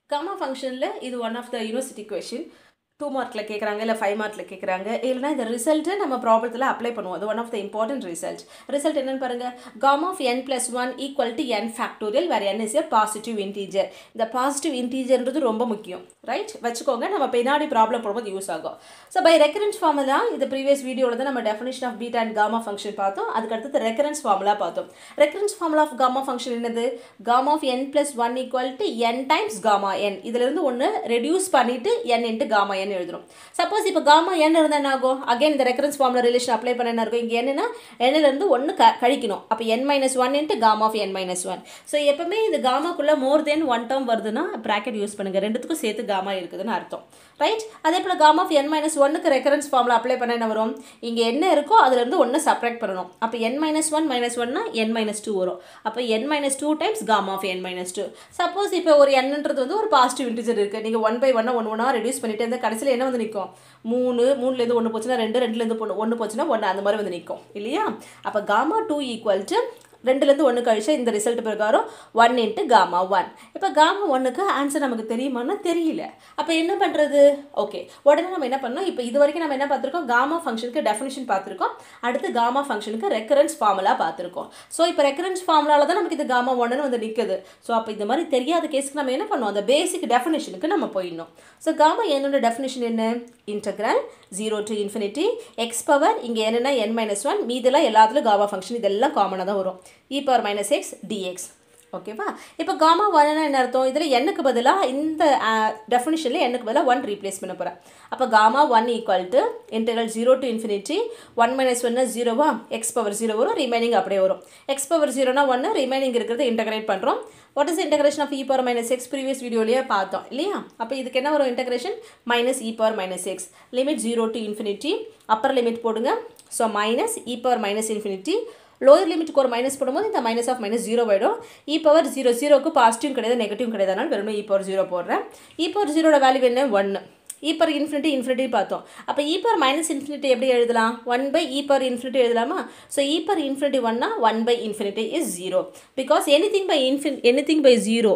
gamma ஃபங்க்ஷனில் இது one of the university question two மார்க்கில் கேட்குறாங்க இல்லை ஃபைவ் மார்க்கில் கேட்குறாங்க இல்லைனா இந்த ரிசல்ட்டை நம்ம ப்ராப்ளத்தில் அப்ளை பண்ணுவோம் அது one of the important result result என்னன்னு பாருங்கள் gamma of n plus one equal to n factorial வேறு n is a positive integer இந்த பாசிட்டிவ் இன்டீஜர்ன்றது ரொம்ப முக்கியம் ரைட் வச்சுக்கோங்க நம்ம பின்னாடி ப்ராப்ளம் போடும்போது யூஸ் ஆகும் ஸோ பை ரெக்கரன்ஸ் ஃபார்முலா இது ப்ரீவியஸ் வீடியோவில் தான் நம்ம definition of beta and gamma function பார்த்தோம் அதுக்கு அடுத்தது ரெக்கரன்ஸ் ஃபார்முலா பார்த்தோம் recurrence formula of gamma function என்னது gamma of n plus one equal to n times gamma n இதுலேருந்து ஒன்று ரெடியூஸ் பண்ணிவிட்டு என் இன்ட்டு காமா என் எழுதுறோம் சப்போஸ் இப்போ காமா என் இருந்தால் என்ன ஆகும் அகைன் இந்த ரெக்கரன்ஸ் ஃபார்முலா ரிலேஷன் அப்ளை பண்ண என்ன இருக்கும் இங்கே என்னன்னா எண்ணிலேருந்து ஒன்று க கழிக்கணும் அப்போ n minus one into gamma of n minus one so எப்பவுமே இது காமாக்குள்ளே மோர் தென் ஒன் டேர்ம் வருதுன்னா ப்ராக்கெட் யூஸ் பண்ணுங்கள் ரெண்டுத்துக்கும் சேர்த்து காமா இருக்குதுன்னு அர்த்தம் ரைட் அதே போல் காமா ஆஃப் என் மைனஸ் ஒன்னுக்கு ரெக்கரன்ஸ் ஃபார்முலா அப்ளை பண்ண என்ன வரும் இங்கே என்ன இருக்கோ அதுலேருந்து ஒன்று சப்ராக்ட் பண்ணணும் அப்போ என் மைனஸ் ஒன் மைனஸ் ஒன்னா என் மைனஸ் டூ வரும் அப்போ n minus two times gamma of n minus two suppose இப்போ ஒரு எண்ணுன்றது வந்து ஒரு பாசிட்டிவ் இன்டிஜர் இருக்குது நீங்கள் ஒன் பை ஒன்னாக ஒன்று ஒன்றா ரெடியூஸ் பண்ணிட்டு இருந்தால் கடைசியில் என்ன வந்து நிற்கும் மூணு மூணுலேருந்து ஒன்று போச்சுன்னா ரெண்டு ரெண்டுலேருந்து ஒன்று ஒன்று போச்சுன்னா ஒன்று அந்த மாதிரி வந்து நிற்கும் இல்லையா அப்போ காமா டூ ஈக்குவல் டு ரெண்டுலேருந்து ஒன்று கழிச்சா இந்த ரிசல்ட் பிரகாரம் ஒன் இன்ட்டு காமா ஒன் இப்போ காமா ஒன்னுக்கு ஆன்சர் நமக்கு தெரியுமான்னா தெரியல அப்போ என்ன பண்ணுறது ஓகே உடனே நம்ம என்ன பண்ணோம் இப்போ இது வரைக்கும் நம்ம என்ன பார்த்துருக்கோம் காமா ஃபங்க்ஷனுக்கு டெஃபினிஷன் பார்த்துருக்கோம் அடுத்து காமா ஃபங்க்ஷனுக்கு ரெக்கரன்ஸ் ஃபார்முலா பார்த்துருக்கோம் ஸோ இப்போ ரெக்கரன்ஸ் ஃபார்முலாவில் தான் நமக்கு இது காமா ஒன்னு வந்து நிற்குது ஸோ அப்போ இந்த மாதிரி தெரியாத கேஸுக்கு நம்ம என்ன பண்ணுவோம் அந்த பேசிக் டெஃபினிஷனுக்கு நம்ம போயிடணும் ஸோ காமா என்னோட டெஃபினிஷன் என்ன integral zero to infinity x power இங்கே என்னென்னா என் மைனஸ் ஒன் மீதெல்லாம் எல்லாத்துலையும் காமா ஃபங்க்ஷன் இதெல்லாம் காமனாக தான் வரும் e power minus x dx ஓகேவா இப்போ காமா ஒன்னா என்ன அர்த்தம் இதில் எண்ணுக்கு பதிலாக இந்த டெஃபினிஷனில் எண்ணுக்கு பதிலாக ஒன் ரீப்ளேஸ் பண்ண போகிறேன் அப்போ gamma one equal to integral zero to infinity one minus ஒன்று ஜீரோவா எக்ஸ் பவர் ஜீரோ வரும் ரிமைனிங் அப்படியே வரும் எக்ஸ் பவர் ஜீரோனா ஒன்று ரிமைனிங் இருக்கிறத இன்டகிரேட் பண்ணுறோம் what is integration of e power minus x previous வீடியோலேயே பார்த்தோம் இல்லையா அப்போ இதுக்கு என்ன வரும் integration minus e power minus x limit zero to infinity upper limit போடுங்க so minus e power minus infinity lower லிமிட்டுக்கு ஒரு மைனஸ் போடும்போது இந்த மைனஸ் ஆஃப் மைனஸ் ஜீரோ ஆகிடும் இ பவர் ஜீரோ ஜீரோக்கு பாசிட்டிவ் கிடையாது நெகட்டிவ் கிடையாது அதனால் வெறும் இ பவர் ஜீரோ போடுறேன் இ பவர் ஜீரோட வேல்யூ என்ன ஒன்று இ பவர் இன்ஃபினிட்டி இன்ஃபினிட்டி பார்த்தோம் அப்போ இ பவர் மைனஸ் இன்ஃபினிட்டி எப்படி எழுதலாம் one by e power infinity எழுதலாமா ஸோ இ பவர் இன்ஃபினிட்டி ஒன்னா one by infinity is zero because any thing by infinity any thing by zero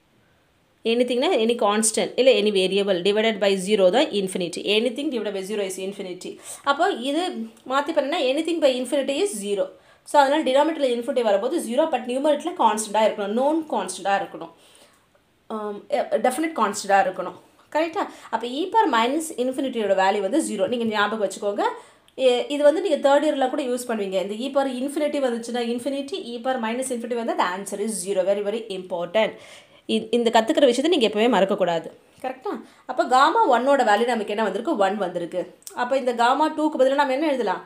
எனிதிங்னா any constant இல்லை any variable divided by zero தான் infinity any thing divide by zero is infinity அப்போ இது மாற்றி பண்ணனா any thing by infinity is zero so அதனால் டினாமினேட்டரில் infinity வரும்போது ஜீரோ பட் நியூமரேட்டில் கான்ஸ்டண்ட்டாக இருக்கணும் நோன் கான்ஸ்டண்ட்டாக இருக்கணும் டெஃபினட் கான்ஸ்டண்ட்டாக இருக்கணும் கரெக்டாக அப்போ இ பவர் மைனஸ் இன்ஃபினிட்டியோட வேல்யூ வந்து ஜீரோ நீங்கள் ஞாபகம் வச்சுக்கோங்க இது வந்து நீங்கள் தேர்ட் இயரில் கூட யூஸ் பண்ணுவீங்க இந்த இ பவர் இன்ஃபினிட்டி வந்துச்சுன்னா infinity e power minus infinity வந்து அந்த answer is zero very very important இந்த கற்றுக்கிற விஷயத்தை நீங்கள் எப்போவுமே மறக்கக்கூடாது கரெக்டாக அப்போ காமா ஒன்னோட வேல்யூ நமக்கு என்ன வந்திருக்கு ஒன் வந்திருக்கு அப்போ இந்த காமா டூக்கு பதிலாக நம்ம என்ன எழுதலாம்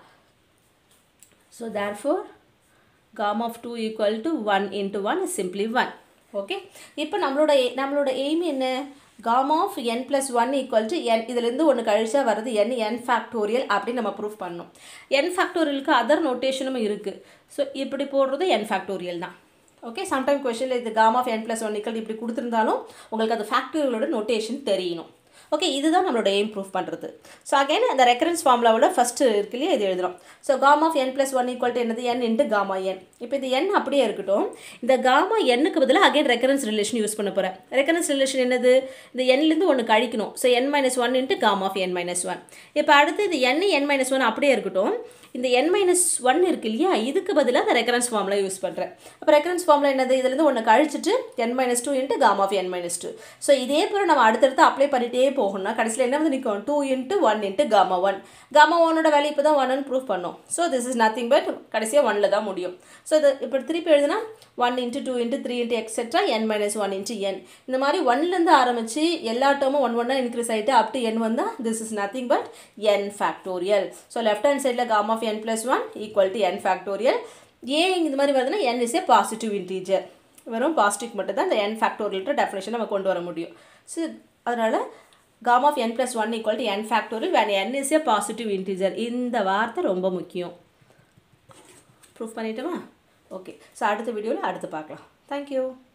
so therefore gamma of two equal to one into one is simply one okay இப்போ நம்மளோட நம்மளோட எய்ம் என்ன gamma of n plus one equal to n இதுலேருந்து ஒன்று கழிச்சா வருது என் என் ஃபேக்டோரியல் அப்படின்னு நம்ம ப்ரூஃப் பண்ணணும் என் ஃபேக்டோரியலுக்கு அதர் நோட்டேஷனும் இருக்குது ஸோ இப்படி போடுறது என் ஃபேக்டோரியல் தான் ஓகே சம்டைம் கொஷனில் இது gamma of n plus one equal இப்படி கொடுத்துருந்தாலும் உங்களுக்கு அது ஃபேக்டரிகளோட நோட்டேஷன் தெரியணும் ஓகே இதுதான் நம்மளோட எய்ம் ப்ரூஃப் பண்ணுறது ஸோ அகைன் அந்த ரெக்கரன்ஸ் ஃபார்முலாவோட ஃபஸ்ட்டு இருக்கு இல்லையா இது எழுதுறோம் so gamma of n plus one equal to என்னது என் இன்ட்டு காமா என் இப்போ இது என் அப்படியே இருக்கட்டும் இந்த காமா எண்ணுக்கு பதிலாக அகைன் ரெக்கரன்ஸ் ரிலேஷன் யூஸ் பண்ண போகிறேன் ரெக்கரன்ஸ் ரிலேஷன் என்னது இந்த எண்லேருந்து ஒன்று கழிக்கணும் so n minus one into gamma of n minus one இப்போ அடுத்து இது என் என் மைனஸ் ஒன் அப்படியே இருக்கட்டும் இந்த என் மைனஸ் ஒன் இருக்கு இல்லையா இதுக்கு பதிலாக அந்த ரெக்கரன்ஸ் ஃபார்முலா யூஸ் பண்ணுறேன் அப்போ ரெக்கரன்ஸ் ஃபார்முலா என்னது இதுலேருந்து ஒன்று கழிச்சிட்டு n minus two into gamma of n minus two so இதே போல் நம்ம அடுத்தடுத்து அப்ளை பண்ணிகிட்டே போகணும்னா கடைசியில் என்ன வந்து நிற்கும் two into one into gamma one gamma ஒன்னோட வேல்யூ இப்போ தான் ஒன்னு ப்ரூவ் பண்ணோம் so this is nothing but கடைசியாக ஒனில் தான் முடியும் ஸோ இது இப்போ திருப்பி எழுதுனா one into two into three into etcetera n minus one into n இந்த மாதிரி ஒன்லேருந்து ஆரம்பித்து எல்லா டேர்மும் ஒன் ஒன்னாக இன்க்ரீஸ் ஆகிட்டு அப் டு என் வந்தால் this is nothing but n factorial so left hand சைடில் gamma of n plus one equal to n factorial ஏன் இந்த மாதிரி வருதுன்னா n is a positive integer வெறும் பாசிட்டிவ் மட்டும் தான் இந்த என் ஃபேக்டோரியல்ன்ற டெஃபினேஷன் நம்ம கொண்டு வர முடியும் ஸோ அதனால் gamma of n plus one equal to n factorial when n is a positive integer இந்த வார்த்தை ரொம்ப முக்கியம் ப்ரூஃப் பண்ணிட்டோமா ஓகே ஸோ அடுத்த வீடியோவில் அடுத்து பார்க்கலாம் தேங்க்யூ